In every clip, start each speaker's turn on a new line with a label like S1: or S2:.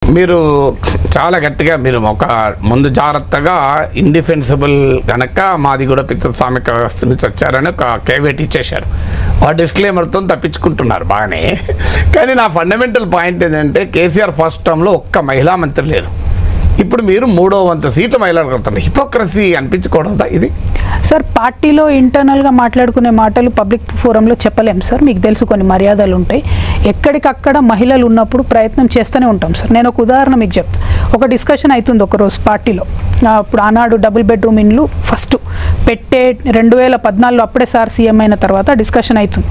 S1: మీరు చాలా గట్టిగా మీరు ఒక ముందు జాగ్రత్తగా ఇండిఫెన్సిబుల్ కనుక మాది కూడా పితృస్వామిక వ్యవస్థ నుంచి వచ్చారని ఒక కేవేట్ ఇచ్చేశారు ఆ డిస్క్లైమర్తో తప్పించుకుంటున్నారు బాగానే కానీ నా ఫండమెంటల్ పాయింట్ ఏంటంటే కేసీఆర్ ఫస్ట్ టర్మ్లో ఒక్క మహిళా మంత్రి లేరు ఇప్పుడు మీరు మూడో వంతు సీట్లు మహిళలకు కొడుతున్నారు హిపోక్రసీ అనిపించుకోవడం ఇది
S2: సార్ పార్టీలో ఇంటర్నల్గా మాట్లాడుకునే మాటలు పబ్లిక్ ఫోరంలో చెప్పలేం సార్ మీకు తెలుసు కొన్ని మర్యాదలు ఉంటాయి ఎక్కడికక్కడ మహిళలు ఉన్నప్పుడు ప్రయత్నం చేస్తూనే ఉంటాం సార్ నేను ఒక ఉదాహరణ మీకు చెప్తా ఒక డిస్కషన్ అవుతుంది ఒకరోజు పార్టీలో ఆ, అప్పుడు ఆనాడు డబుల్ బెడ్రూమ్ ఇండ్లు ఫస్ట్ పెట్టే రెండు వేల పద్నాలుగులో అప్పుడే సార్ సీఎం అయిన తర్వాత డిస్కషన్ అవుతుంది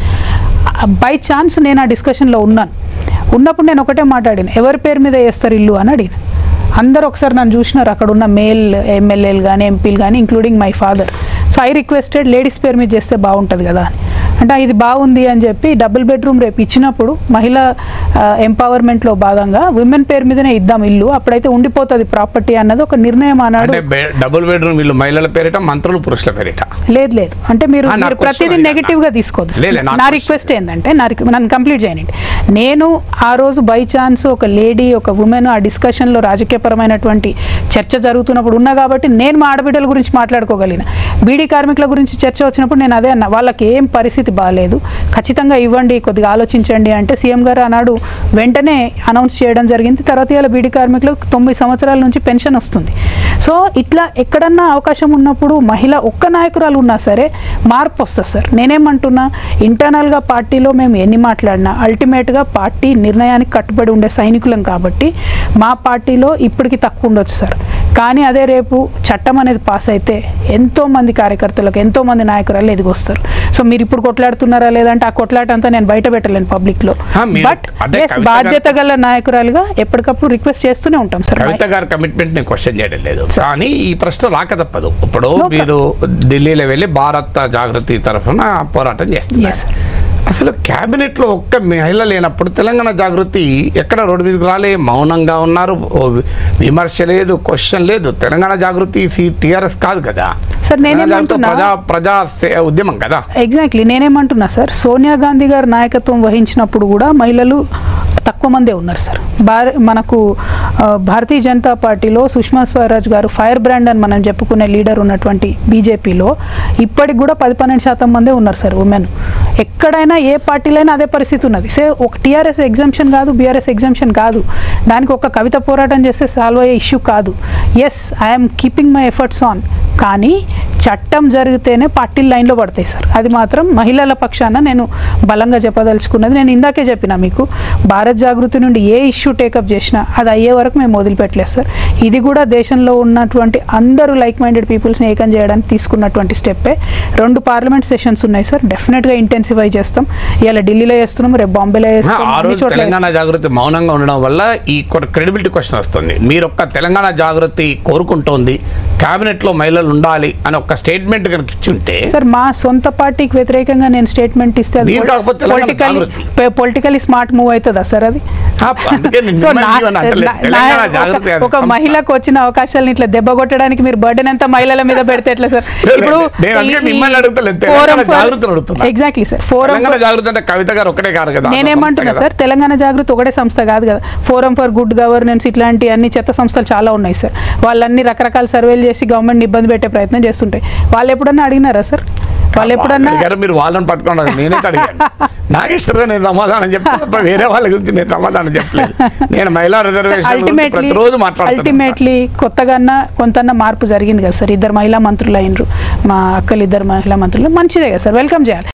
S2: బై ఛాన్స్ నేను ఆ డిస్కషన్లో ఉన్నాను ఉన్నప్పుడు నేను ఒకటే మాట్లాడిన ఎవరి పేరు మీద వేస్తారు ఇల్లు అని అడిగిన అందరూ ఒకసారి నన్ను చూసినారు అక్కడ ఉన్న మేల్ ఎమ్మెల్యేలు కానీ ఎంపీలు కానీ including my father so I requested ladies పేరు మీద చేస్తే బాగుంటుంది కదా అని అంటే ఇది బాగుంది అని చెప్పి డబుల్ బెడ్రూమ్ రేపు ఇచ్చినప్పుడు మహిళా ఎంపవర్మెంట్లో భాగంగా విమెన్ పేరు మీదనే ఇద్దాం ఇల్లు అప్పుడైతే ఉండిపోతుంది ప్రాపర్టీ అన్నది ఒక నిర్ణయం అన్నాడు
S1: అంటే బె- డబుల్ బెడ్రూమ్ ఇల్లు మహిళల పేరిట మంత్రులు పురుషుల పేరిట
S2: లేదు లేదు అంటే మీరు
S1: ఆ, నా
S2: మీరు
S1: question
S2: ప్రతిదీ
S1: అది
S2: నెగిటివ్ గా
S1: అన్న.
S2: తీసుకోవద్దు
S1: లే, లే, నా
S2: నా
S1: question.
S2: రిక్వెస్ట్ ఏంటంటే నా రిక్- నన్ను కంప్లీట్ చేయండి నేను ఆ రోజు బై ఛాన్స్ ఒక లేడీ ఒక ఉమెన్ ఆ డిస్కషన్ లో రాజకీయపరమైనటువంటి చర్చ జరుగుతున్నప్పుడు ఉన్నా కాబట్టి నేను మా ఆడబిడ్డల గురించి మాట్లాడుకోగలిగిన బీడీ కార్మికుల గురించి చర్చ వచ్చినప్పుడు నేను అదే అన్న వాళ్ళకి ఏం పరిస్థితి బాగాలేదు ఖచ్చితంగా ఇవ్వండి కొద్దిగా ఆలోచించండి అంటే సీఎం గారు ఆనాడు వెంటనే అనౌన్స్ చేయడం జరిగింది తర్వాత ఇలా బీడీ కార్మికులకు తొమ్మిది సంవత్సరాల నుంచి పెన్షన్ వస్తుంది సో ఇట్లా ఎక్కడన్నా అవకాశం ఉన్నప్పుడు మహిళ ఒక్క నాయకురాలు ఉన్నా సరే మార్పు వస్తుంది సార్ నేనేమంటున్నా ఇంటర్నల్గా పార్టీలో మేము ఎన్ని మాట్లాడినా అల్టిమేట్గా పార్టీ నిర్ణయానికి కట్టుబడి ఉండే సైనికులం కాబట్టి మా పార్టీలో ఇప్పటికి తక్కువ ఉండొచ్చు సార్ కానీ అదే రేపు చట్టం అనేది పాస్ అయితే ఎంతో మంది కార్యకర్తలకు ఎంతో మంది నాయకురాలు ఎదిగొస్తారు సో మీరు ఇప్పుడు కొట్లాడుతున్నారా లేదంటే ఆ కొట్లాట అంతా నేను బయట పెట్టలేను పబ్లిక్లో
S1: ఆ, మీరు-
S2: బట్
S1: అంటే
S2: ఎస్
S1: కవిత గారు-
S2: బాధ్యత గల నాయకురాలుగా ఎప్పటికప్పుడు రిక్వెస్ట్ చేస్తూనే ఉంటాం సార్
S1: కవిత గారి కమిట్మెంట్ నేను క్వశ్చన్ చేయడం లేదు కానీ ఈ ప్రశ్న రాక తప్పదు ఇప్పుడు
S2: No
S1: మీరు ఢిల్లీలో వెళ్ళి భారత్ జాగృతి తరఫున పోరాటం చేస్తున్నారు
S2: Yes, sir.
S1: అసలు కేబినెట్ లో ఒక్క మహిళ లేనప్పుడు తెలంగాణ జాగృతి ఎక్కడ రోడ్డు మీదకి రాలే మౌనంగా ఉన్నారు ఓ విమర్శ లేదు క్వశ్చన్ లేదు తెలంగాణ జాగృతి టీఆర్ఎస్ కాదు కదా
S2: సార్,
S1: తెలంగాణ జాగృతి
S2: నేనేమంటున్నా-
S1: ప్రజా ప్రజా సే- ఉద్యమం కదా
S2: ఎగ్జాక్ట్లీ నేనేమంటున్నా సార్ సోనియా గాంధీ గారు నాయకత్వం వహించినప్పుడు కూడా మహిళలు తక్కువ మందే ఉన్నారు సార్ భార మనకు ఆ, భారతీయ జనతా పార్టీలో సుష్మా స్వరాజ్ గారు ఫైర్ బ్రాండ్ అని మనం చెప్పుకునే లీడర్ ఉన్నటువంటి బీజేపీలో ఇప్పటికి కూడా పది పన్నెండు శాతం మందే ఉన్నారు సార్ ఉమెన్ ఎక్కడైనా ఏ పార్టీలో అయినా అదే పరిస్థితి ఉన్నది సే ఒక టీఆర్ఎస్ ఎగ్జామ్షన్ కాదు బీఆర్ఎస్ ఎగ్జామ్షన్ కాదు దానికి ఒక కవిత పోరాటం చేస్తే సాల్వ్ అయ్యే ఇష్యూ కాదు yes I'm keeping my efforts on కానీ చట్టం జరిగితేనే పార్టీలు లైన్లో పడతాయి సార్ అది మాత్రం మహిళల పక్షాన నేను బలంగా చెప్పదలుచుకున్నది నేను ఇందాకే చెప్పిన మీకు భారత్ జాగృతి నుండి ఏ ఇష్యూ టేకప్ చేసినా అది అయ్యే వరకు మేము వదిలిపెట్టలేదు సార్ ఇది కూడా దేశంలో ఉన్నటువంటి అందరూ లైక్ మైండెడ్ పీపుల్స్ని ఏకం చేయడానికి తీసుకున్నటువంటి స్టెప్పే రెండు పార్లమెంట్ సెషన్స్ ఉన్నాయి సార్ డెఫినెట్గా ఇంటెన్సిఫై చేస్తాం ఇవాళ ఢిల్లీలో చేస్తున్నాం రేపు బాంబేలో చేస్తాం
S1: ఆ
S2: అన్ని
S1: రోజు
S2: చోట్ల
S1: తెలంగాణ
S2: చేస్తాం.
S1: జాగృతి మౌనంగా ఉండడం వల్ల ఈ క్రెడిబిలిటీ క్వశ్చన్ వస్తుంది మీరు ఒక్క తెలంగాణ జాగృతి కోరుకుంటోంది కేబినెట్ లో మహిళలు ఉండాలి అని ఒక స్టేట్మెంట్ కనుక ఇచ్చి ఉంటే
S2: సార్ మా సొంత పార్టీకి వ్యతిరేకంగా నేను స్టేట్మెంట్ ఇస్తే
S1: మీరు కాకపోతే Telangana
S2: political
S1: Jagruti.
S2: Politically smart move అవుతుందా సార్ అది
S1: ఆ, అందుకే నేను
S2: సో
S1: మిమ్మల్ని
S2: నా-
S1: ఇవ్వను అంటలేదు.
S2: నా-
S1: తెలంగాణ
S2: నా-
S1: జాగృతి
S2: ఒక-
S1: అనే
S2: ఒక
S1: సంస్థ.
S2: మహిళకు వచ్చిన అవకాశాలను ఇట్లా దెబ్బ కొట్టడానికి మీరు బర్డెన్ ఎంత మహిళల మీద పెడితే ఎట్లా సార్
S1: లేదు, నేను అందుకే మిమ్మల్ని అడుగుతలేదు, తెలంగాణ జాగృతిని అడుగుతున్నా.
S2: Exactly sir forum
S1: Telangana Jagruti అంటే కవిత గారు ఒకటే కాదు కదా
S2: నేనేమంటున్నా
S1: సంస్థ
S2: సార్ తెలంగాణ జాగృతి ఒకటే సంస్థ కాదు కదా ఫోరం ఫర్ గుడ్ గవర్నెన్స్ ఇట్లాంటి అన్ని చెత్త సంస్థలు చాలా ఉన్నాయి సార్ వాళ్ళన్ని రకరకాల సర్వేలు చేసి గవర్నమెంట్ ఇబ్బంది పెట్టే ప్రయత్నం చేస్తుంటాయి వాళ్ళు ఎప్పుడన్నా అడిగినారా సార్ వాళ్ళు ఎప్పుడన్నా
S1: అడిగారు, మీరు వాళ్ళని పట్టుకోండి నేనే అడిగాను నాగేశ్వరరావు నేను సమాధానం చెప్తాను తప్ప వేరే వాళ్ళ గురించి నేను సమాధానం చెప్పలేదు నేను మహిళా రిజర్వేషన్
S2: అల్టిమేట్లీ
S1: ప్రతిరోజు మాట్లాడుతున్నాను
S2: అల్టిమేట్లీ కొత్తగా కొంత మార్పు జరిగింది కదా సార్ ఇద్దరు మహిళా మంత్రులు అయినరు మా అక్కలు ఇద్దరు మహిళా మంత్రులు మంచిదే కదా సార్ వెల్కమ్ చేయాలి